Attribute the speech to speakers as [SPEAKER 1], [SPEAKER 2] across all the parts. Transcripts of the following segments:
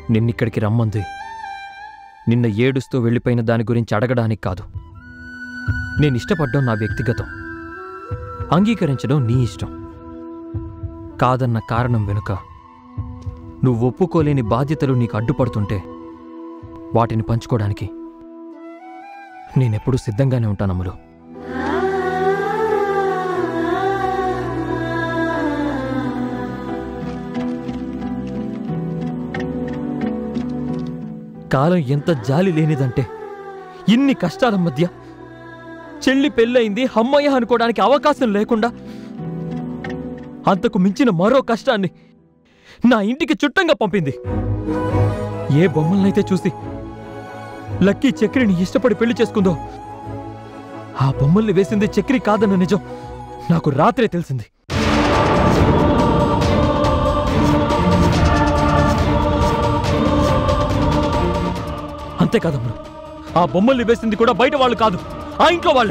[SPEAKER 1] నిన్నిక్కడికి రమ్మంది నిన్న ఏడుస్తూ వెళ్ళిపోయిన దాని గురించి అడగడానికి కాదు నేను ఇష్టపడ్డం నా వ్యక్తిగతం అంగీకరించడం నీ ఇష్టం కాదన్న కారణం వెనుక నువ్వు ఒప్పుకోలేని బాధ్యతలు నీకు అడ్డుపడుతుంటే వాటిని పంచుకోవడానికి నేనెప్పుడూ సిద్ధంగానే ఉంటానమ్ములు కాలం ఎంత జాలి లేనిదంటే ఇన్ని కష్టాల మధ్య చెల్లి పెళ్ళయింది అమ్మయ్య అనుకోవడానికి అవకాశం లేకుండా అంతకు మించిన మరో కష్టాన్ని నా ఇంటికి చుట్టంగా పంపింది ఏ బొమ్మలనైతే చూసి లక్కీ చక్రిని ఇష్టపడి పెళ్లి చేసుకుందో ఆ బొమ్మల్ని వేసింది చక్రి కాదన్న నిజం నాకు రాత్రే తెలిసింది అంతేకాదమ్ముడు ఆ బొమ్మల్ని వేసింది కూడా బయట వాళ్ళు కాదు ఆ ఇంట్లో వాళ్ళే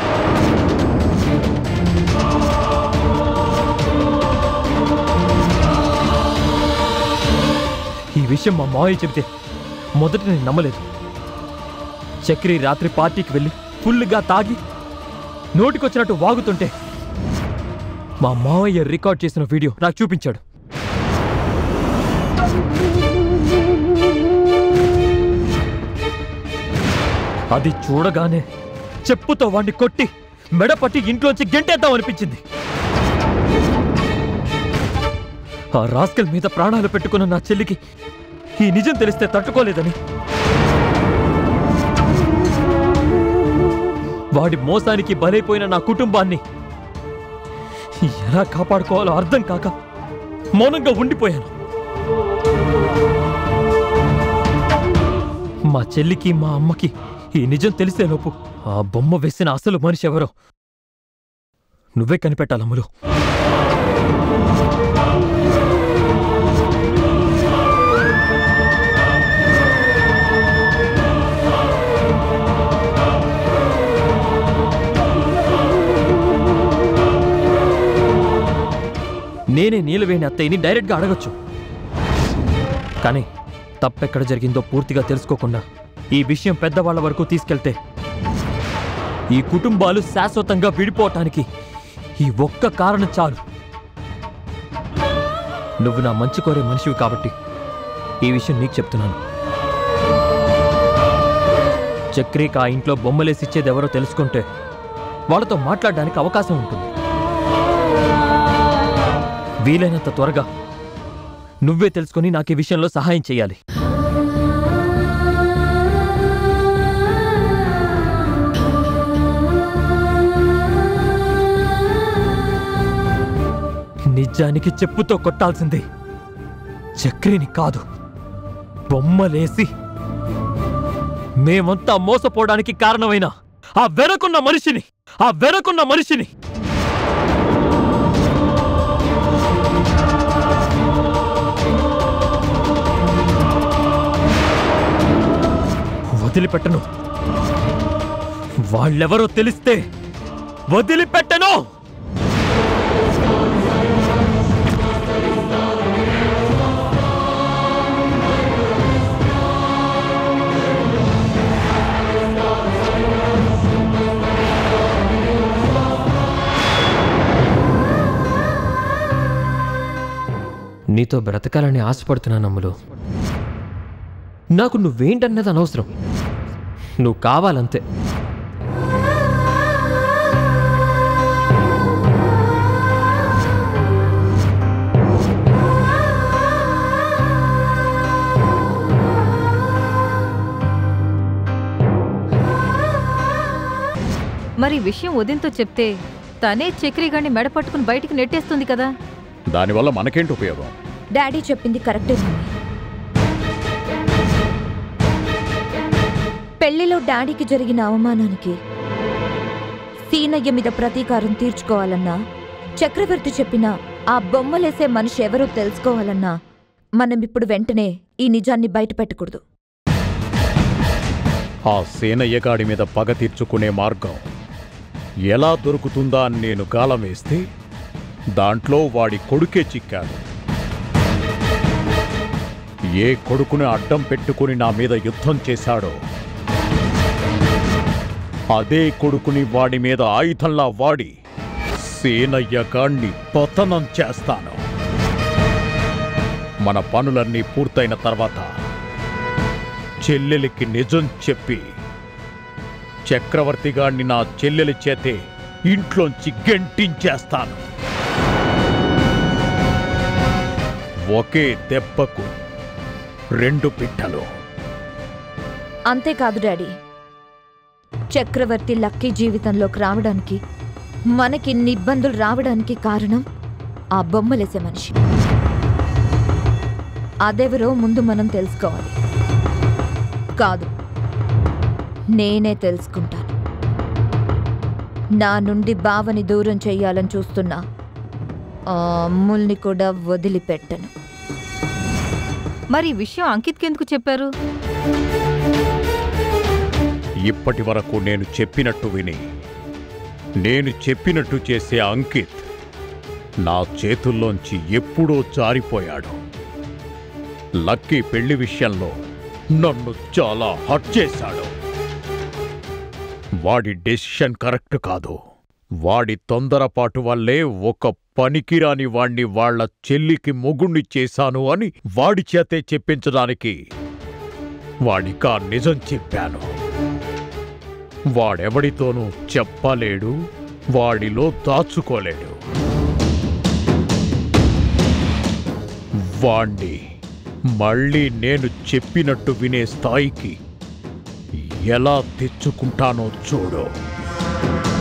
[SPEAKER 1] ఈ విషయం మా మావయ్య చెబితే మొదట నేను నమ్మలేదు చక్రి రాత్రి పార్టీకి వెళ్ళి ఫుల్గా తాగి నోటికొచ్చినట్టు వాగుతుంటే మా మావయ్య రికార్డ్ చేసిన వీడియో నాకు చూపించాడు అది చూడగానే చెప్పుతో వాణ్ణి కొట్టి మెడపట్టి ఇంట్లోంచి గెంటేద్దాం అనిపించింది ఆ రాస్కల్ మీద ప్రాణాలు పెట్టుకున్న నా చెల్లికి ఈ నిజం తెలిస్తే తట్టుకోలేదని వాడి మోసానికి బలైపోయిన నా కుటుంబాన్ని ఎలా కాపాడుకోవాలో అర్థం కాక మౌనంగా ఉండిపోయాను మా చెల్లికి మా అమ్మకి ఈ నిజం తెలిసేలోపు ఆ బొమ్మ వేసిన అసలు మనిషి ఎవరో నువ్వే కనిపెట్టాలమ్ములు నేనే నీలవేణి అత్తయ్యని డైరెక్ట్గా అడగొచ్చు కానీ తప్పెక్కడ జరిగిందో పూర్తిగా తెలుసుకోకుండా ఈ విషయం పెద్దవాళ్ల వరకు తీసుకెళ్తే ఈ కుటుంబాలు శాశ్వతంగా విడిపోవటానికి ఈ ఒక్క కారణం చాలు నువ్వు నా మంచి కోరే మనిషివి కాబట్టి ఈ విషయం నీకు చెప్తున్నాను చక్రీకి ఆ ఇంట్లో బొమ్మలేసి ఇచ్చేది ఎవరో తెలుసుకుంటే వాళ్ళతో మాట్లాడడానికి అవకాశం ఉంటుంది వీలైనంత త్వరగా నువ్వే తెలుసుకొని నాకు ఈ విషయంలో సహాయం చేయాలి నిజానికి చెప్పుతో కొట్టాల్సింది చక్రిని కాదు బొమ్మలేసి మేమంతా మోసపోవడానికి కారణమైన ఆ వెనకున్న మనిషిని ఆ వెనకున్న మనిషిని వదిలిపెట్టను వాళ్ళెవరో తెలిస్తే వదిలిపెట్టను నీతో బ్రతకాలని ఆశపడుతున్నాను అమ్ములు నాకు నువ్వేంటన్నది అనవసరం నువ్వు కావాలంతే
[SPEAKER 2] మరి విషయం ఉదయంతో చెప్తే తనే చక్రిగాడిని మెడ పట్టుకుని బయటికి నెట్టేస్తుంది కదా
[SPEAKER 3] దానివల్ల మనకేంటి ఉపయోగం
[SPEAKER 4] డాడీ చెప్పింది కరెక్టే మమ్మీ పెళ్లిలో డాడీకి జరిగిన అవమానానికి సీనయ్య మీద ప్రతీకారం తీర్చుకోవాలన్నా చక్రవర్తి చెప్పిన ఆ బొమ్మలేసే మనిషి ఎవరో తెలుసుకోవాలన్నా మనం ఇప్పుడు వెంటనే ఈ నిజాన్ని బయటపెట్టకూడదు
[SPEAKER 3] ఆ సేనయ్యగాడి మీద పగ తీర్చుకునే మార్గం ఎలా దొరుకుతుందా అని నేను గాలం వేస్తే దాంట్లో వాడి కొడుకే చిక్కాడు ఏ కొడుకుని అడ్డం పెట్టుకుని నా మీద యుద్ధం చేశాడో అదే కొడుకుని వాడి మీద ఆయుధంలా వాడి సేనయ్య గాణ్ణి పతనం చేస్తాను మన పనులన్నీ పూర్తయిన తర్వాత చెల్లెలికి నిజం చెప్పి చక్రవర్తి గాణ్ణి నా చెల్లెలి చేతే ఇంట్లోంచి గెంటించేస్తాను ఒకే దెబ్బకు రెండు పిట్టలు
[SPEAKER 4] అంతేకాదు డాడీ చక్రవర్తి లక్కీ జీవితంలోకి రావడానికి మనకి ఇన్ని ఇబ్బందులు రావడానికి కారణం ఆ బొమ్మలేసే మనిషి అదెవరో ముందు మనం తెలుసుకోవాలి కాదు నేనే తెలుసుకుంటాను నా నుండి బావని దూరం చెయ్యాలని చూస్తున్నా ఆ అమ్ముల్ని కూడా వదిలిపెట్టను
[SPEAKER 2] మరి ఈ విషయం అంకిత్కి ఎందుకు చెప్పారు
[SPEAKER 3] ఇప్పటి వరకు నేను చెప్పినట్టు విని నేను చెప్పినట్టు చేసే అంకిత్ నా చేతుల్లోంచి ఎప్పుడో జారిపోయాడు లక్కీ పెళ్లి విషయంలో నన్ను చాలా హట్ చేశాడు వాడి డెసిషన్ కరెక్ట్ కాదు వాడి తొందరపాటు వల్లే ఒక పనికిరాని వాణ్ణి వాళ్ళ చెల్లికి మొగుణ్ణి చేశాను అని వాడి చేతే చెప్పించడానికి వాడికా నిజం చెప్పాను వాడెవడితోనూ చెప్పలేడు వాడిలో దాచుకోలేడు వాణ్ణి మళ్ళీ నేను చెప్పినట్టు వినే స్థాయికి ఎలా తెచ్చుకుంటానో చూడు